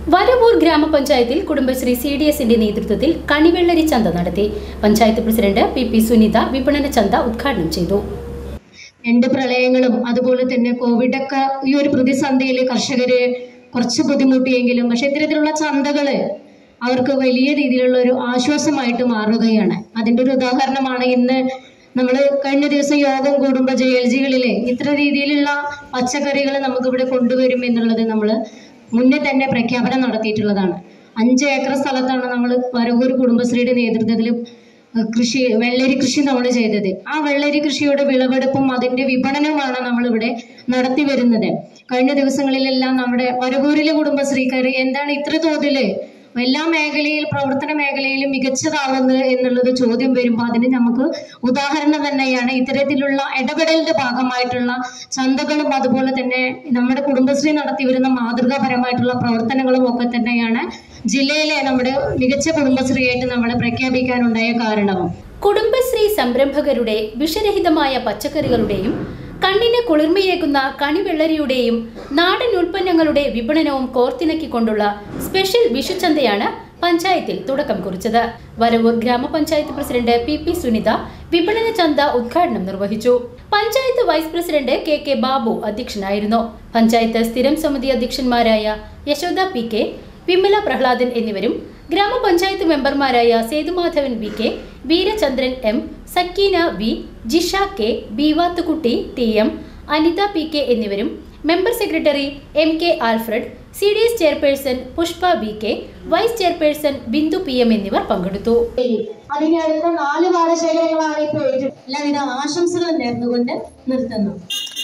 വരവൂർ ഗ്രാമപഞ്ചായത്തിൽ Kudumbashree C D എസിന്റെ നേതൃത്വത്തിൽ കണിവെള്ളരി ചന്ത നടത്തി panchayat president P P Sunitha വിപണന ചന്ത ഉദ്ഘാടനം ചെയ്തു രണ്ട് പ്രളയങ്ങളും അതുപോലെ തന്നെ കോവിഡൊക്കെ ഈ ഒരു പ്രതിസന്ധിയിൽ കർഷകര് കുറച്ച് ബുദ്ധിമുട്ടിയെങ്കിലും പക്ഷെ ഇത്തരത്തിലുള്ള ചന്തകള് അവർക്ക് വലിയ രീതിയിലുള്ള ഒരു ആശ്വാസമായിട്ട് മാറുകയാണ് അതിന്റെ ഒരു ഉദാഹരണമാണ് ഇന്ന് നമ്മൾ കഴിഞ്ഞ ദിവസം യോഗം കൂടുമ്പോൾ ജെ എൽ ജികളിലെ ഇത്ര രീതിയിലുള്ള പച്ചക്കറികൾ നമുക്കിവിടെ കൊണ്ടുവരും എന്നുള്ളത് നമ്മൾ മുന്നേ തന്നെ പ്രഖ്യാപനം നടത്തിയിട്ടുള്ളതാണ് അഞ്ച് ഏക്കർ സ്ഥലത്താണ് നമ്മൾ വരവൂർ കുടുംബശ്രീയുടെ നേതൃത്വത്തിൽ കൃഷി വെള്ളരി കൃഷി നമ്മൾ ചെയ്തത് ആ വെള്ളരി കൃഷിയുടെ വിളവെടുപ്പും അതിന്റെ വിപണനവുമാണ് നമ്മൾ ഇവിടെ നടത്തി വരുന്നത് കഴിഞ്ഞ ദിവസങ്ങളിലെല്ലാം നമ്മുടെ വരവൂരിലെ കുടുംബശ്രീക്കാർ എന്താണ് ഇത്ര തോതില് എല്ലാ മേഖലയിൽ പ്രവർത്തന മേഖലയിലും മികച്ചതാവുന്നത് എന്നുള്ളത് ചോദ്യം വരുമ്പോൾ അതിന് നമുക്ക് ഉദാഹരണം തന്നെയാണ് ഇത്തരത്തിലുള്ള ഇടപെടലിന്റെ ഭാഗമായിട്ടുള്ള ചന്തകളും അതുപോലെ തന്നെ നമ്മുടെ കുടുംബശ്രീ നടത്തി വരുന്ന മാതൃകാപരമായിട്ടുള്ള പ്രവർത്തനങ്ങളും ഒക്കെ തന്നെയാണ് ജില്ലയിലെ നമ്മുടെ മികച്ച കുടുംബശ്രീയായിട്ട് നമ്മളെ പ്രഖ്യാപിക്കാനുണ്ടായ കാരണവും കുടുംബശ്രീ സംരംഭകരുടെ വിഷരഹിതമായ പച്ചക്കറികളുടെയും കണ്ണിന് കുളിർമയേകുന്ന കണിവെള്ളരിയുടെയും നാടൻ ഉൽപ്പന്നങ്ങളുടെ വിപണനവും കോർത്തിണക്കിക്കൊണ്ടുള്ള സ്പെഷ്യൽ വിഷുചന്തയാണ് പഞ്ചായത്തിൽ തുടക്കം കുറിച്ചത് വരവൂർ ഗ്രാമപഞ്ചായത്ത് പ്രസിഡന്റ് പി പി സുനിത വിപണന ചന്ത ഉദ്ഘാടനം നിർവഹിച്ചു panchayat vice president K K Babu അധ്യക്ഷനായിരുന്നു പഞ്ചായത്ത് സ്ഥിരം സമിതി അധ്യക്ഷന്മാരായ യശോദ പി കെ വിമല പ്രഹ്ലാദൻ എന്നിവരും ഗ്രാമപഞ്ചായത്ത് മെമ്പർമാരായ Sethumadhavan V K Veerachandran M Sakkeena V Jisha K Beevathukutty T M Anitha P K എന്നിവരും member secretary M K Alfred C D S chairperson Pushpa V K vice chairperson Bindu P M എന്നിവർ പങ്കെടുത്തു അതിന് അടുത്ത നാല് പാടശേഖരങ്ങളാണ് ഇപ്പോൾ എല്ലാവിധ ആശംസകളും നേർന്നുകൊണ്ട് നിർത്തുന്നു